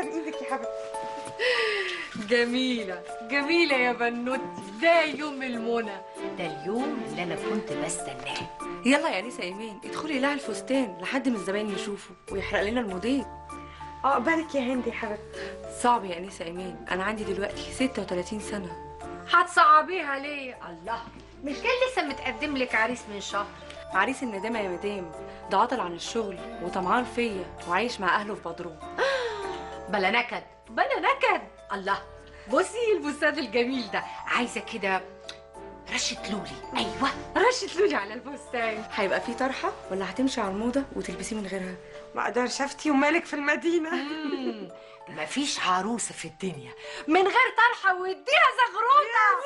تسلم ايدك يا حبيبتي جميلة جميلة يا بنوتي ده يوم المنى ده اليوم اللي أنا كنت بستناه يلا يا انسه ايمان ادخلي لها الفستان لحد ما الزباين يشوفوا ويحرق لنا الموديل عقبالك يا هند يا حبيبتي صعب يا انسه ايمان انا عندي دلوقتي 36 سنه هتصعبيها ليه الله مش كان لسه متقدم لك عريس من شهر عريس الندامه يا مدام ده عطل عن الشغل وطمعان فيا وعايش مع اهله في بدروم بلا نكد بلا نكد الله بصي الفستان الجميل ده عايزة كده رشة لولي أيوة رشة لولي على الفستان هيبقى في طرحه ولا هتمشي على الموضه وتلبسيه من غيرها ما اقدرش افتي ومالك في المدينه مم، مفيش عروسة في الدنيا من غير طرحة واديها زغروطة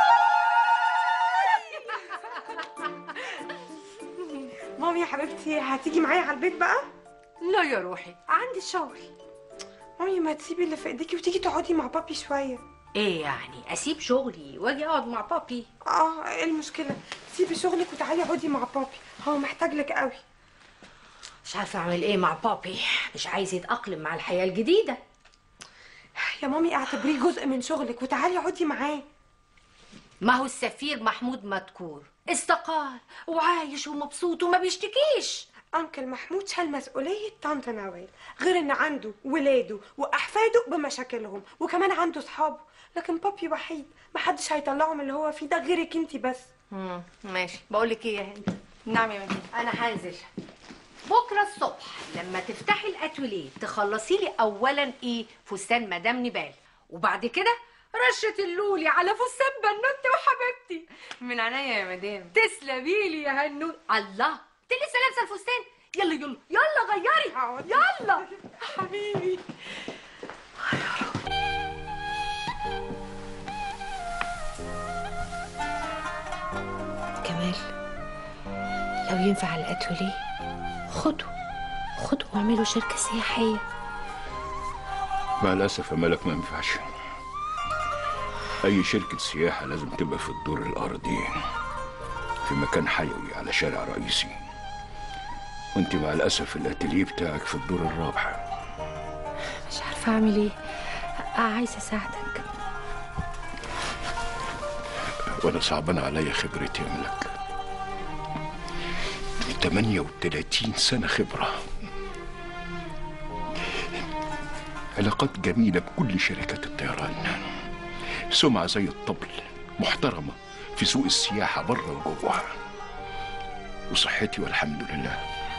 مامي يا حبيبتي هتيجي معايا على البيت بقى لا يا روحي عندي شغل مامي ما تسيبي اللي في ايديكي وتيجي تقعدي مع بابي شويه ايه يعني اسيب شغلي واجي اقعد مع بابي اه ايه المشكله سيبي شغلك وتعالي اقعدي مع بابي هو محتاج لك قوي مش عارفة اعمل ايه مع بابي مش عايز يتأقلم مع الحياة الجديدة يا مامي اعتبريه جزء من شغلك وتعالي اقعدي معاه ما هو السفير محمود مدكور استقال وعايش ومبسوط وما بيشتكيش انكل محمود شال مسؤوليه طنط نوال غير ان عنده ولاده واحفاده بمشاكلهم وكمان عنده صحابه لكن بابي وحيد محدش هيطلعه من اللي هو فيه ده غيرك انت بس مم. ماشي بقول لك ايه يا هند نعم يا مدام انا هنزل بكره الصبح لما تفتحي الاتوليه تخلصي لي اولا ايه فستان مدام نبال وبعد كده رشه اللولي على فستان بنوتي وحبيبتي من عينيا يا مدام تسلمي لي يا هنو الله انت لسه لابسه الفستان يلا يلا يلا غيري حاضر. يلا حبيبي كمال لو ينفع الاتوليه خدوا خدوا واعملوا شركه سياحيه مع الأسف يا ملك ما ينفعش أي شركة سياحة لازم تبقى في الدور الأرضي في مكان حيوي على شارع رئيسي وانت مع الأسف الأتeliيه بتاعك في الدور الرابع مش عارفه اعمل ايه عايزه اساعدك وأنا صعبان عليا خبرتي يا ملك 38 سنة خبرة علاقات جميلة بكل شركات الطيران سمعة زي الطبل محترمة في سوق السياحة بره وجوه وصحتي والحمد لله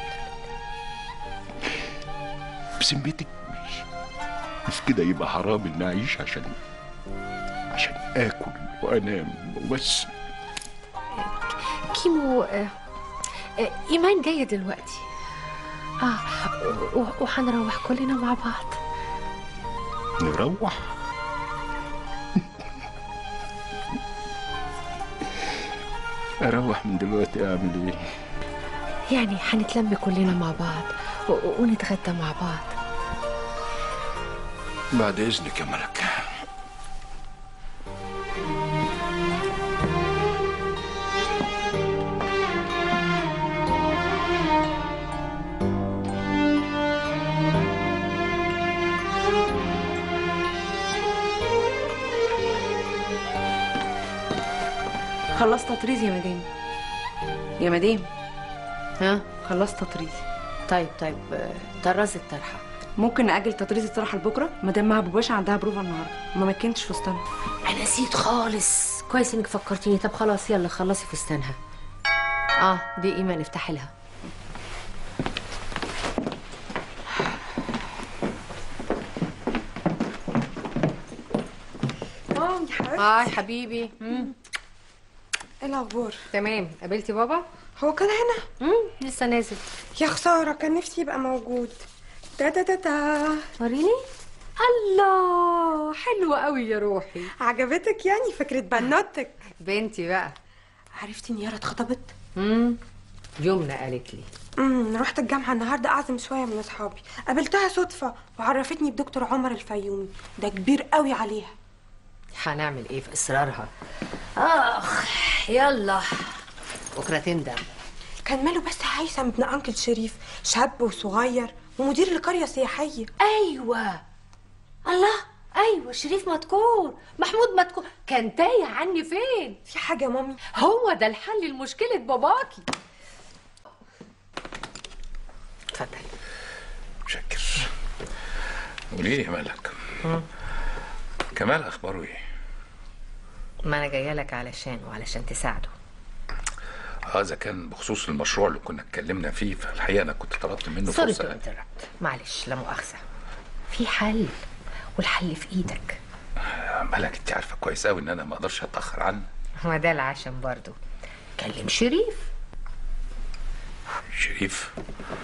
بسمتك مش مش كده يبقى حرام إن أعيش عشان عشان آكل وأنام وبس كيمو آه، آه، ايمان جايه دلوقتي اه و- وهنروح كلنا مع بعض نروح اروح من دلوقتي اعمل ايه يعني هنتلم كلنا مع بعض و- و- ونتغدى مع بعض بعد اذنك يا ملك خلصت تطريز يا مدام يا مدام ها خلصت تطريز طيب طيب آه، طرز الطرحه ممكن نأجل تطريز الطرحه لبكره مدام مها بوباشا عندها بروفا النهارده ما مكنتش فستانها انا نسيت خالص كويس انك فكرتيني طب خلاص يلا خلصي فستانها اه دي ايمان افتحي لها مام يا حبيبتي هاي حبيبي مم. ايه الاخبار تمام قابلتي بابا هو كان هنا مم. لسه نازل يا خساره كان نفسي يبقى موجود دا دا دا دا وريني الله حلوة قوي يا روحي عجبتك يعني فكره بنوتك بنتي بقى عرفتي ان يارا اتخطبت امم يمنى قالت لي امم رحت الجامعه النهارده اعزم شويه من اصحابي قابلتها صدفه وعرفتني بدكتور عمر الفيومي ده كبير قوي عليها هنعمل ايه في اصرارها اخ يلا بكره تندم كان ماله بس هيثم ابن انكل شريف شاب وصغير ومدير لقريه سياحيه ايوه الله ايوه شريف مذكور محمود مذكور كان تايه عني فين في حاجه يا مامي هو ده الحل لمشكله باباكي اتفضل متشكر قولي لي يا مالك كمال اخباره ايه ما انا جايه لك علشان وعلشان تساعده اه اذا كان بخصوص المشروع اللي كنا اتكلمنا فيه فالحقيقه انا كنت طلبت منه سوري فرصه تو انتربت معلش لا مؤاخذه في حل والحل في ايدك آه، مالك انت عارفه كويس قوي ان انا ما اقدرش اتاخر عنه هو ده العشم برضو كلم شريف شريف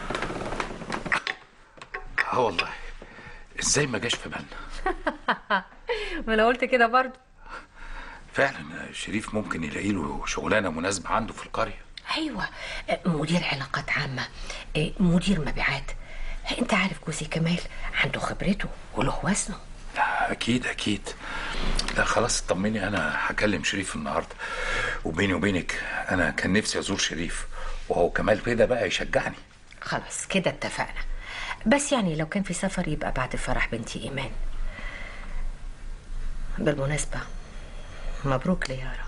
اه والله ازاي ما جاش في بالنا ما انا قلت كده برضو فعلا شريف ممكن يلاقي له شغلانه مناسبه عنده في القريه ايوه مدير علاقات عامه مدير مبيعات انت عارف جوزي كمال عنده خبرته وله وزنه لا اكيد اكيد لا خلاص اطمني انا هكلم شريف النهارده وبيني وبينك انا كان نفسي ازور شريف وهو كمال كده بقى يشجعني خلاص كده اتفقنا بس يعني لو كان في سفر يبقى بعد فرح بنتي ايمان بالمناسبه مبروك ليارا